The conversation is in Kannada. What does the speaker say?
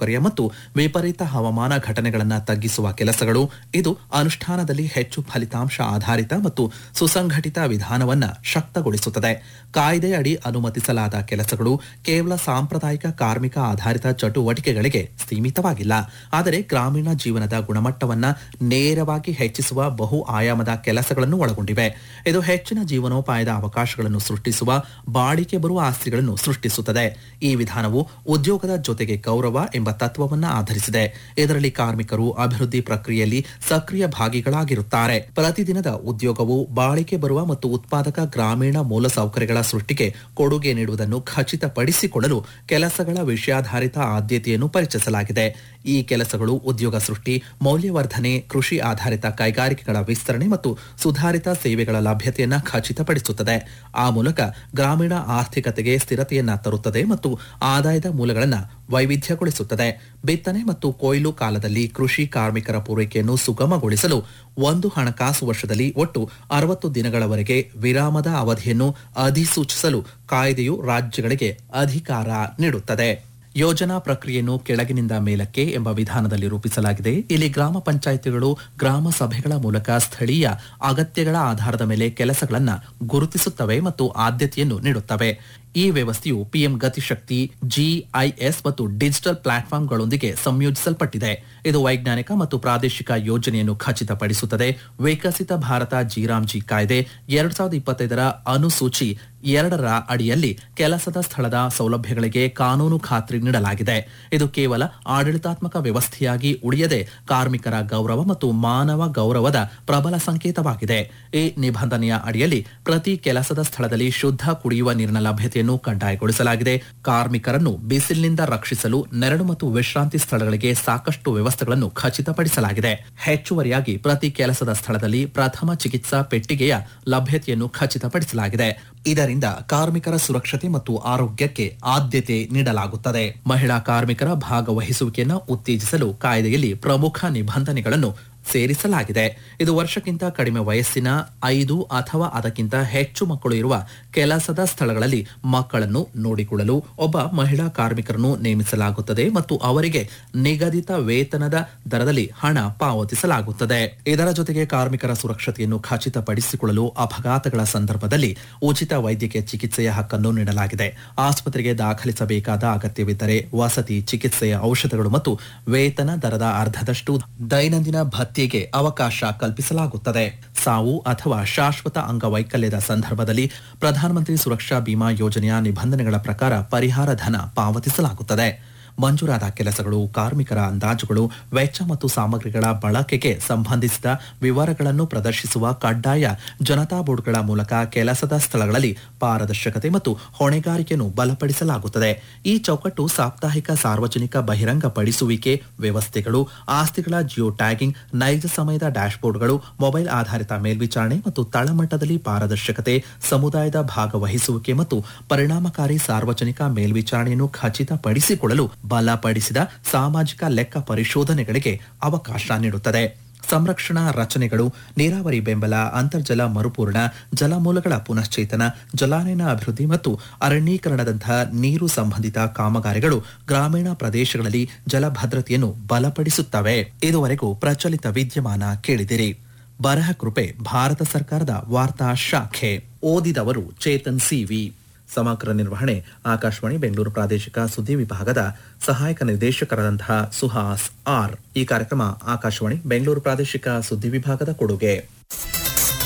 ಮೂಲಸೌಕರ್ಯ ಮತ್ತು ವಿಪರೀತ ಹವಾಮಾನ ಘಟನೆಗಳನ್ನು ತಗ್ಗಿಸುವ ಕೆಲಸಗಳು ಇದು ಅನುಷ್ಠಾನದಲ್ಲಿ ಹೆಚ್ಚು ಫಲಿತಾಂಶ ಆಧಾರಿತ ಮತ್ತು ಸುಸಂಘಟಿತ ವಿಧಾನವನ್ನ ಶಕ್ತಗೊಳಿಸುತ್ತದೆ ಕಾಯ್ದೆ ಅಡಿ ಅನುಮತಿಸಲಾದ ಕೆಲಸಗಳು ಕೇವಲ ಸಾಂಪ್ರದಾಯಿಕ ಕಾರ್ಮಿಕ ಆಧಾರಿತ ಚಟುವಟಿಕೆಗಳಿಗೆ ಸೀಮಿತವಾಗಿಲ್ಲ ಆದರೆ ಗ್ರಾಮೀಣ ಜೀವನದ ಗುಣಮಟ್ಟವನ್ನ ನೇರವಾಗಿ ಹೆಚ್ಚಿಸುವ ಬಹು ಆಯಾಮದ ಕೆಲಸಗಳನ್ನು ಒಳಗೊಂಡಿವೆ ಇದು ಹೆಚ್ಚಿನ ಜೀವನೋಪಾಯದ ಅವಕಾಶಗಳನ್ನು ಸೃಷ್ಟಿಸುವ ಬಾಳಿಕೆ ಬರುವ ಆಸ್ತಿಗಳನ್ನು ಸೃಷ್ಟಿಸುತ್ತದೆ ಈ ವಿಧಾನವು ಉದ್ಯೋಗದ ಜೊತೆಗೆ ಗೌರವ ಎಂಬ ತತ್ವವನ್ನ ಆಧರಿಸಿದೆ ಇದರಲ್ಲಿ ಕಾರ್ಮಿಕರು ಅಭಿವೃದ್ಧಿ ಪ್ರಕ್ರಿಯೆಯಲ್ಲಿ ಸಕ್ರಿಯ ಭಾಗಿಗಳಾಗಿರುತ್ತಾರೆ ಪ್ರತಿದಿನದ ಉದ್ಯೋಗವು ಬಾಳಿಕೆ ಬರುವ ಮತ್ತು ಉತ್ಪಾದಕ ಗ್ರಾಮೀಣ ಮೂಲಸೌಕರ್ಯಗಳ ಸೃಷ್ಟಿಗೆ ಕೊಡುಗೆ ನೀಡುವುದನ್ನು ಖಚಿತಪಡಿಸಿಕೊಳ್ಳಲು ಕೆಲಸಗಳ ವಿಷಯಾಧಾರಿತ ಆದ್ಯತೆಯನ್ನು ಪರಿಚಯಿಸಲಾಗಿದೆ ಈ ಕೆಲಸಗಳು ಉದ್ಯೋಗ ಸೃಷ್ಟಿ ಮೌಲ್ಯವರ್ಧನೆ ಕೃಷಿ ಆಧಾರಿತ ಕೈಗಾರಿಕೆಗಳ ವಿಸ್ತರಣೆ ಮತ್ತು ಸುಧಾರಿತ ಸೇವೆಗಳ ಲಭ್ಯತೆಯನ್ನ ಖಚಿತಪಡಿಸುತ್ತದೆ ಆ ಮೂಲಕ ಗ್ರಾಮೀಣ ಆರ್ಥಿಕತೆಗೆ ಸ್ಥಿರತೆಯನ್ನ ತರುತ್ತದೆ ಮತ್ತು ಆದಾಯದ ಮೂಲಗಳನ್ನು ವೈವಿಧ್ಯಗೊಳಿಸುತ್ತದೆ ಬಿತ್ತನೆ ಮತ್ತು ಕೊಯ್ಲು ಕಾಲದಲ್ಲಿ ಕೃಷಿ ಕಾರ್ಮಿಕರ ಪೂರೈಕೆಯನ್ನು ಸುಗಮಗೊಳಿಸಲು ಒಂದು ಹಣಕಾಸು ವರ್ಷದಲ್ಲಿ ಒಟ್ಟು ಅರವತ್ತು ದಿನಗಳವರೆಗೆ ವಿರಾಮದ ಅವಧಿಯನ್ನು ಅಧಿಸೂಚಿಸಲು ಕಾಯ್ದೆಯು ರಾಜ್ಯಗಳಿಗೆ ಅಧಿಕಾರ ನೀಡುತ್ತದೆ ಯೋಜನಾ ಪ್ರಕ್ರಿಯೆಯನ್ನು ಕೆಳಗಿನಿಂದ ಮೇಲಕ್ಕೆ ಎಂಬ ವಿಧಾನದಲ್ಲಿ ರೂಪಿಸಲಾಗಿದೆ ಇಲ್ಲಿ ಗ್ರಾಮ ಪಂಚಾಯಿತಿಗಳು ಗ್ರಾಮ ಸಭೆಗಳ ಮೂಲಕ ಸ್ಥಳೀಯ ಅಗತ್ಯಗಳ ಆಧಾರದ ಮೇಲೆ ಕೆಲಸಗಳನ್ನು ಗುರುತಿಸುತ್ತವೆ ಮತ್ತು ಆದ್ಯತೆಯನ್ನು ನೀಡುತ್ತವೆ ಈ ವ್ಯವಸ್ಥೆಯು ಪಿಎಂ ಗತಿಶಕ್ತಿ ಜಿಐಎಸ್ ಮತ್ತು ಡಿಜಿಟಲ್ ಪ್ಲಾಟ್ಫಾರ್ಮ್ಗಳೊಂದಿಗೆ ಸಂಯೋಜಿಸಲ್ಪಟ್ಟಿದೆ ಇದು ವೈಜ್ಞಾನಿಕ ಮತ್ತು ಪ್ರಾದೇಶಿಕ ಯೋಜನೆಯನ್ನು ಖಚಿತಪಡಿಸುತ್ತದೆ ವಿಕಸಿತ ಭಾರತ ಜಿರಾಮ್ಜಿ ಕಾಯ್ದೆ ಎರಡ್ ಸಾವಿರದ ಇಪ್ಪತ್ತೈದರ ಅನುಸೂಚಿ ಎರಡರ ಅಡಿಯಲ್ಲಿ ಕೆಲಸದ ಸ್ಥಳದ ಸೌಲಭ್ಯಗಳಿಗೆ ಕಾನೂನು ಖಾತ್ರಿ ನೀಡಲಾಗಿದೆ ಇದು ಕೇವಲ ಆಡಳಿತಾತ್ಮಕ ವ್ಯವಸ್ಥೆಯಾಗಿ ಉಳಿಯದೆ ಕಾರ್ಮಿಕರ ಗೌರವ ಮತ್ತು ಮಾನವ ಗೌರವದ ಪ್ರಬಲ ಸಂಕೇತವಾಗಿದೆ ಈ ನಿಬಂಧನೆಯ ಅಡಿಯಲ್ಲಿ ಪ್ರತಿ ಕೆಲಸದ ಸ್ಥಳದಲ್ಲಿ ಶುದ್ಧ ಕುಡಿಯುವ ನೀರಿನ ಲಭ್ಯತೆಯನ್ನು ಕಡ್ಡಾಯಗೊಳಿಸಲಾಗಿದೆ ಕಾರ್ಮಿಕರನ್ನು ಬಿಸಿಲಿನಿಂದ ರಕ್ಷಿಸಲು ನೆರಳು ಮತ್ತು ವಿಶ್ರಾಂತಿ ಸ್ಥಳಗಳಿಗೆ ಸಾಕಷ್ಟು ವ್ಯವಸ್ಥೆಗಳನ್ನು ಖಚಿತಪಡಿಸಲಾಗಿದೆ ಹೆಚ್ಚುವರಿಯಾಗಿ ಪ್ರತಿ ಕೆಲಸದ ಸ್ಥಳದಲ್ಲಿ ಪ್ರಥಮ ಚಿಕಿತ್ಸಾ ಪೆಟ್ಟಿಗೆಯ ಲಭ್ಯತೆಯನ್ನು ಖಚಿತಪಡಿಸಲಾಗಿದೆ ಇದರಿಂದ ಕಾರ್ಮಿಕರ ಸುರಕ್ಷತೆ ಮತ್ತು ಆರೋಗ್ಯಕ್ಕೆ ಆದ್ಯತೆ ನೀಡಲಾಗುತ್ತದೆ ಮಹಿಳಾ ಕಾರ್ಮಿಕರ ಭಾಗವಹಿಸುವಿಕೆಯನ್ನು ಉತ್ತೇಜಿಸಲು ಕಾಯ್ದೆಯಲ್ಲಿ ಪ್ರಮುಖ ನಿಬಂಧನೆಗಳನ್ನು ಸೇರಿಸಲಾಗಿದೆ ಇದು ವರ್ಷಕ್ಕಿಂತ ಕಡಿಮೆ ವಯಸ್ಸಿನ ಐದು ಅಥವಾ ಅದಕ್ಕಿಂತ ಹೆಚ್ಚು ಮಕ್ಕಳು ಇರುವ ಕೆಲಸದ ಸ್ಥಳಗಳಲ್ಲಿ ಮಕ್ಕಳನ್ನು ನೋಡಿಕೊಳ್ಳಲು ಒಬ್ಬ ಮಹಿಳಾ ಕಾರ್ಮಿಕರನ್ನು ನೇಮಿಸಲಾಗುತ್ತದೆ ಮತ್ತು ಅವರಿಗೆ ನಿಗದಿತ ವೇತನದ ದರದಲ್ಲಿ ಹಣ ಪಾವತಿಸಲಾಗುತ್ತದೆ ಇದರ ಜೊತೆಗೆ ಕಾರ್ಮಿಕರ ಸುರಕ್ಷತೆಯನ್ನು ಖಚಿತಪಡಿಸಿಕೊಳ್ಳಲು ಅಪಘಾತಗಳ ಸಂದರ್ಭದಲ್ಲಿ ಉಚಿತ ವೈದ್ಯಕೀಯ ಚಿಕಿತ್ಸೆಯ ಹಕ್ಕನ್ನು ನೀಡಲಾಗಿದೆ ಆಸ್ಪತ್ರೆಗೆ ದಾಖಲಿಸಬೇಕಾದ ಅಗತ್ಯವಿದ್ದರೆ ವಸತಿ ಚಿಕಿತ್ಸೆಯ ಔಷಧಗಳು ಮತ್ತು ವೇತನ ದರದ ಅರ್ಧದಷ್ಟು ದೈನಂದಿನ ಭತ್ಯೆಗೆ ಅವಕಾಶ ಕಲ್ಪಿಸಲಾಗುತ್ತದೆ ಸಾವು ಅಥವಾ ಶಾಶ್ವತ ಅಂಗವೈಕಲ್ಯದ ಸಂದರ್ಭದಲ್ಲಿ ಪ್ರಧಾನಮಂತ್ರಿ ಸುರಕ್ಷಾ ಬಿಮಾ ಯೋಜನೆಯ ನಿಬಂಧನೆಗಳ ಪ್ರಕಾರ ಪರಿಹಾರ ಧನ ಪಾವತಿಸಲಾಗುತ್ತದೆ ಮಂಜೂರಾದ ಕೆಲಸಗಳು ಕಾರ್ಮಿಕರ ಅಂದಾಜುಗಳು ವೆಚ್ಚ ಮತ್ತು ಸಾಮಗ್ರಿಗಳ ಬಳಕೆಗೆ ಸಂಬಂಧಿಸಿದ ವಿವರಗಳನ್ನು ಪ್ರದರ್ಶಿಸುವ ಕಡ್ಡಾಯ ಜನತಾ ಬೋರ್ಡ್ಗಳ ಮೂಲಕ ಕೆಲಸದ ಸ್ಥಳಗಳಲ್ಲಿ ಪಾರದರ್ಶಕತೆ ಮತ್ತು ಹೊಣೆಗಾರಿಕೆಯನ್ನು ಬಲಪಡಿಸಲಾಗುತ್ತದೆ ಈ ಚೌಕಟ್ಟು ಸಾಪ್ತಾಹಿಕ ಸಾರ್ವಜನಿಕ ಬಹಿರಂಗಪಡಿಸುವಿಕೆ ವ್ಯವಸ್ಥೆಗಳು ಆಸ್ತಿಗಳ ಜಿಯೋ ಟ್ಯಾಗಿಂಗ್ ನೈಜ ಸಮಯದ ಡ್ಯಾಶ್ಬೋರ್ಡ್ಗಳು ಮೊಬೈಲ್ ಆಧಾರಿತ ಮೇಲ್ವಿಚಾರಣೆ ಮತ್ತು ತಳಮಟ್ಟದಲ್ಲಿ ಪಾರದರ್ಶಕತೆ ಸಮುದಾಯದ ಭಾಗವಹಿಸುವಿಕೆ ಮತ್ತು ಪರಿಣಾಮಕಾರಿ ಸಾರ್ವಜನಿಕ ಮೇಲ್ವಿಚಾರಣೆಯನ್ನು ಖಚಿತಪಡಿಸಿಕೊಳ್ಳಲು ಬಲಪಡಿಸಿದ ಸಾಮಾಜಿಕ ಲೆಕ್ಕ ಪರಿಶೋಧನೆಗಳಿಗೆ ಅವಕಾಶ ನೀಡುತ್ತದೆ ಸಂರಕ್ಷಣಾ ರಚನೆಗಳು ನೀರಾವರಿ ಬೆಂಬಲ ಅಂತರ್ಜಲ ಮರುಪೂರ್ಣ ಜಲಮೂಲಗಳ ಪುನಶ್ಚೇತನ ಜಲಾನಯನ ಅಭಿವೃದ್ಧಿ ಮತ್ತು ಅರಣ್ಯೀಕರಣದಂತಹ ನೀರು ಸಂಬಂಧಿತ ಕಾಮಗಾರಿಗಳು ಗ್ರಾಮೀಣ ಪ್ರದೇಶಗಳಲ್ಲಿ ಜಲಭದ್ರತೆಯನ್ನು ಬಲಪಡಿಸುತ್ತವೆ ಇದುವರೆಗೂ ಪ್ರಚಲಿತ ವಿದ್ಯಮಾನ ಕೇಳಿದಿರಿ ಬರಹ ಕೃಪೆ ಭಾರತ ಸರ್ಕಾರದ ವಾರ್ತಾ ಶಾಖೆ ಓದಿದವರು ಚೇತನ್ ಸಿವಿ ಸಮಗ್ರ ನಿರ್ವಹಣೆ ಆಕಾಶವಾಣಿ ಬೆಂಗಳೂರು ಪ್ರಾದೇಶಿಕ ಸುದ್ದಿ ವಿಭಾಗದ ಸಹಾಯಕ ನಿರ್ದೇಶಕರಾದಂತಹ ಸುಹಾಸ್ ಆರ್ ಈ ಕಾರ್ಯಕ್ರಮ ಆಕಾಶವಾಣಿ ಬೆಂಗಳೂರು ಪ್ರಾದೇಶಿಕ ಸುದ್ದಿ ವಿಭಾಗದ ಕೊಡುಗೆ